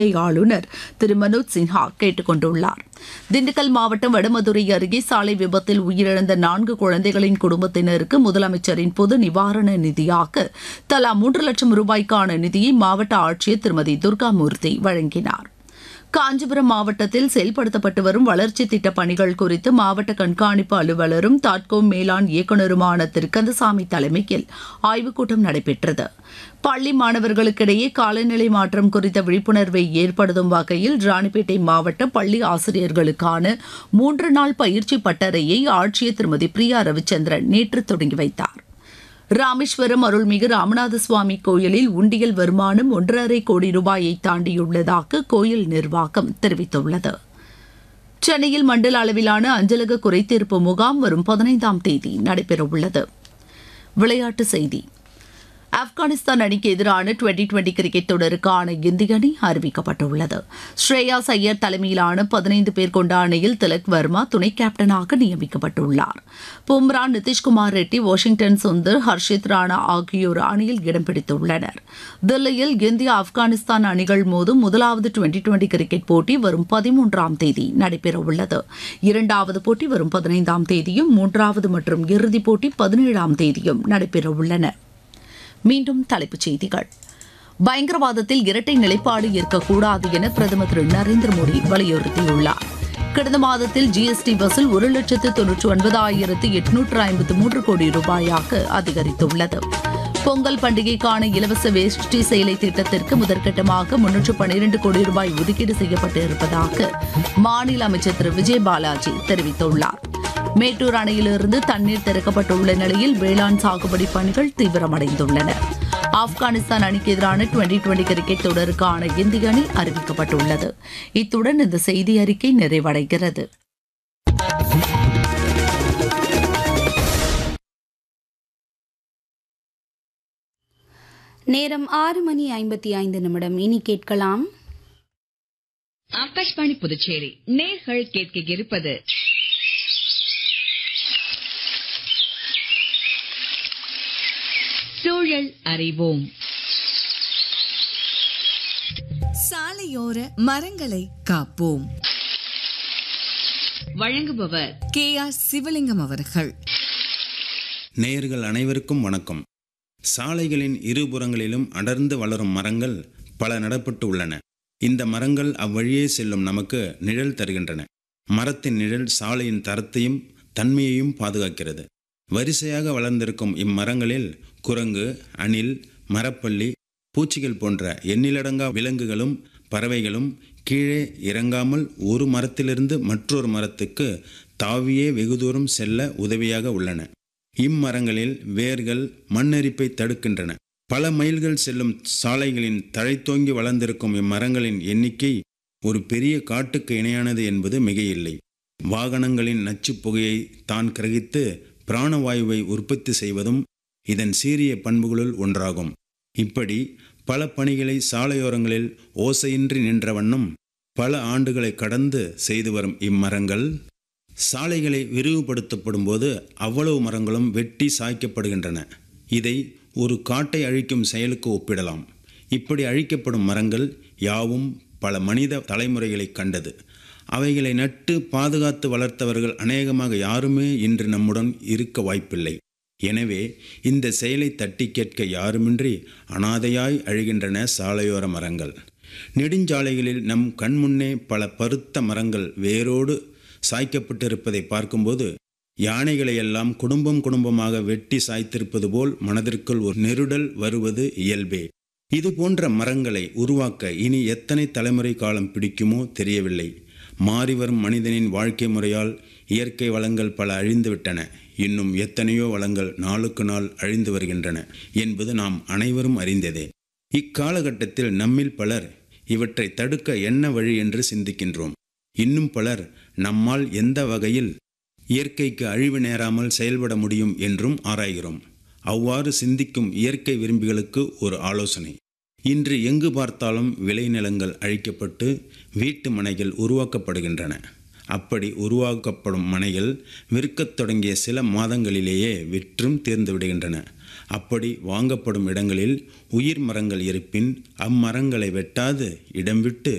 ஆளுநர் திரு மனோஜ் சின்ஹா கேட்டுக் கொண்டுள்ளார் திண்டுக்கல் மாவட்டம் வடமதுரை அருகே சாலை விபத்தில் உயிரிழந்த நான்கு குழந்தைகளின் குடும்பத்தினருக்கு முதலமைச்சரின் பொது நிவாரண நிதியாக தலா மூன்று லட்சம் ரூபாய்க்கான நிதியை மாவட்ட ஆட்சியர் திருமதி துர்காமூர்த்தி வழங்கினார் காஞ்சிபுரம் மாவட்டத்தில் செயல்படுத்தப்பட்டு வரும் வளர்ச்சி திட்டப் பணிகள் குறித்து மாவட்ட கண்காணிப்பு அலுவலரும் தாட்கோம் மேலாண் இயக்குநருமான திரு கந்தசாமி தலைமையில் ஆய்வுக் கூட்டம் நடைபெற்றது பள்ளி மாணவர்களுக்கிடையே காலநிலை மாற்றம் குறித்த விழிப்புணர்வை ஏற்படுத்தும் வகையில் ராணிப்பேட்டை மாவட்ட பள்ளி ஆசிரியர்களுக்கான மூன்று நாள் பயிற்சி பட்டறையை ஆட்சியர் திருமதி பிரியா ரவிச்சந்திரன் நேற்று தொடங்கி வைத்தார் ராமேஸ்வரம் அருள்மிகு ராமநாத சுவாமி கோயிலில் உண்டியல் வருமானம் ஒன்றரை கோடி ரூபாயை தாண்டியுள்ளதாக கோயில் நிர்வாகம் தெரிவித்துள்ளது சென்னையில் மண்டல அளவிலான அஞ்சலக குறைதீர்ப்பு முகாம் வரும் பதினைந்தாம் தேதி நடைபெறவுள்ளது விளையாட்டுச் செய்தி ஆப்கானிஸ்தான் அணிக்கு எதிரான டுவெண்டி டுவெண்டி கிரிக்கெட் தொடருக்கான இந்திய அணி அறிவிக்கப்பட்டுள்ளது ஸ்ரேயாஸ் ஐயர் தலைமையிலான பதினைந்து பேர் கொண்ட அணியில் திலக் வர்மா துணை கேப்டனாக நியமிக்கப்பட்டுள்ளார் பும்ரா நிதிஷ்குமார் ரெட்டி வாஷிங்டன் சுந்தர் ஹர்ஷித் ராணா ஆகியோர் அணியில் இடம் பிடித்துள்ளனர் தில்லியில் இந்தியா ஆப்கானிஸ்தான் அணிகள் மோதும் முதலாவது டுவெண்டி டுவெண்டி கிரிக்கெட் போட்டி வரும் பதிமூன்றாம் தேதி நடைபெறவுள்ளது இரண்டாவது போட்டி வரும் பதினைந்தாம் தேதியும் மூன்றாவது மற்றும் இறுதிப் போட்டி பதினேழாம் தேதியும் நடைபெறவுள்ளன மீண்டும் தலைப்புச் செய்திகள் பயங்கரவாதத்தில் இரட்டை நிலைப்பாடு இருக்கக்கூடாது என பிரதமர் திரு நரேந்திர மோடி வலியுறுத்தியுள்ளார் கடந்த மாதத்தில் ஜிஎஸ்டி வசூல் ஒரு லட்சத்து தொன்னூற்றி ஒன்பதாயிரத்து எட்நூற்று ஐம்பத்து மூன்று கோடி ரூபாயாக அதிகரித்துள்ளது பொங்கல் பண்டிகைக்கான இலவச வேஷ்டி சேலை திட்டத்திற்கு முதற்கட்டமாக முன்னூற்று பன்னிரண்டு கோடி ரூபாய் ஒதுக்கீடு செய்யப்பட்டு இருப்பதாக மாநில அமைச்சர் திரு விஜய் பாலாஜி தெரிவித்துள்ளார் மேட்டூர் அணையிலிருந்து தண்ணீர் திறக்கப்பட்டுள்ள நிலையில் வேளாண் சாகுபடி பணிகள் தீவிரமடைந்துள்ளன ஆப்கானிஸ்தான் அணிக்கு எதிரான டுவெண்டி டுவெண்டி கிரிக்கெட் தொடருக்கான இந்திய அணி அறிவிக்கப்பட்டுள்ளது இத்துடன் இந்த செய்தி அறிக்கை நிறைவடைகிறது நேரம் ஆறு மணி ஐம்பத்தி ஐந்து நிமிடம் இனி கேட்கலாம் ஆகாஷ்வாணி புதுச்சேரி நேர்கள் கேட்க இருப்பது சூழல் அறிவோம் சாலையோர மரங்களை காப்போம் வழங்குபவர் கே ஆர் சிவலிங்கம் அவர்கள் நேயர்கள் அனைவருக்கும் வணக்கம் சாலைகளின் இருபுறங்களிலும் அடர்ந்து வளரும் மரங்கள் பல நடப்பட்டு உள்ளன இந்த மரங்கள் அவ்வழியே செல்லும் நமக்கு நிழல் தருகின்றன மரத்தின் நிழல் சாலையின் தரத்தையும் தன்மையையும் பாதுகாக்கிறது வரிசையாக வளர்ந்திருக்கும் இம்மரங்களில் குரங்கு அணில் மரப்பள்ளி பூச்சிகள் போன்ற எண்ணிலடங்கா விலங்குகளும் பறவைகளும் கீழே இறங்காமல் ஒரு மரத்திலிருந்து மற்றொரு மரத்துக்கு தாவியே வெகு தூரம் செல்ல உதவியாக உள்ளன இம்மரங்களில் வேர்கள் மண்ணரிப்பை தடுக்கின்றன பல மைல்கள் செல்லும் சாலைகளின் தழைத்தோங்கி வளர்ந்திருக்கும் இம்மரங்களின் எண்ணிக்கை ஒரு பெரிய காட்டுக்கு இணையானது என்பது மிகையில்லை வாகனங்களின் நச்சுப் புகையை தான் கிரகித்து பிராணவாயுவை உற்பத்தி செய்வதும் இதன் சீரிய பண்புகளுள் ஒன்றாகும் இப்படி பல பணிகளை சாலையோரங்களில் ஓசையின்றி நின்ற வண்ணம் பல ஆண்டுகளை கடந்து செய்து வரும் இம்மரங்கள் சாலைகளை விரிவுபடுத்தப்படும் போது அவ்வளவு மரங்களும் வெட்டி சாய்க்கப்படுகின்றன இதை ஒரு காட்டை அழிக்கும் செயலுக்கு ஒப்பிடலாம் இப்படி அழிக்கப்படும் மரங்கள் யாவும் பல மனித தலைமுறைகளை கண்டது அவைகளை நட்டு பாதுகாத்து வளர்த்தவர்கள் அநேகமாக யாருமே இன்று நம்முடன் இருக்க வாய்ப்பில்லை எனவே இந்த செயலை தட்டி கேட்க யாருமின்றி அனாதையாய் அழுகின்றன சாலையோர மரங்கள் நெடுஞ்சாலைகளில் நம் கண்முன்னே பல பருத்த மரங்கள் வேரோடு சாய்க்கப்பட்டிருப்பதை பார்க்கும்போது யானைகளை எல்லாம் குடும்பம் குடும்பமாக வெட்டி சாய்த்திருப்பது போல் மனதிற்குள் ஒரு நெருடல் வருவது இயல்பே இது போன்ற மரங்களை உருவாக்க இனி எத்தனை தலைமுறை காலம் பிடிக்குமோ தெரியவில்லை மாறிவரும் மனிதனின் வாழ்க்கை முறையால் இயற்கை வளங்கள் பல அழிந்துவிட்டன இன்னும் எத்தனையோ வளங்கள் நாளுக்கு நாள் அழிந்து வருகின்றன என்பது நாம் அனைவரும் அறிந்ததே இக்காலகட்டத்தில் நம்மில் பலர் இவற்றை தடுக்க என்ன வழி என்று சிந்திக்கின்றோம் இன்னும் பலர் நம்மால் எந்த வகையில் இயற்கைக்கு அழிவு நேராமல் செயல்பட முடியும் என்றும் ஆராய்கிறோம் அவ்வாறு சிந்திக்கும் இயற்கை விரும்பிகளுக்கு ஒரு ஆலோசனை இன்று எங்கு பார்த்தாலும் விளைநிலங்கள் அழிக்கப்பட்டு வீட்டு மனைகள் உருவாக்கப்படுகின்றன அப்படி உருவாக்கப்படும் மனைகள் விற்கத் தொடங்கிய சில மாதங்களிலேயே விற்றும் தீர்ந்து விடுகின்றன அப்படி வாங்கப்படும் இடங்களில் உயிர் மரங்கள் இருப்பின் அம்மரங்களை வெட்டாது இடம் விட்டு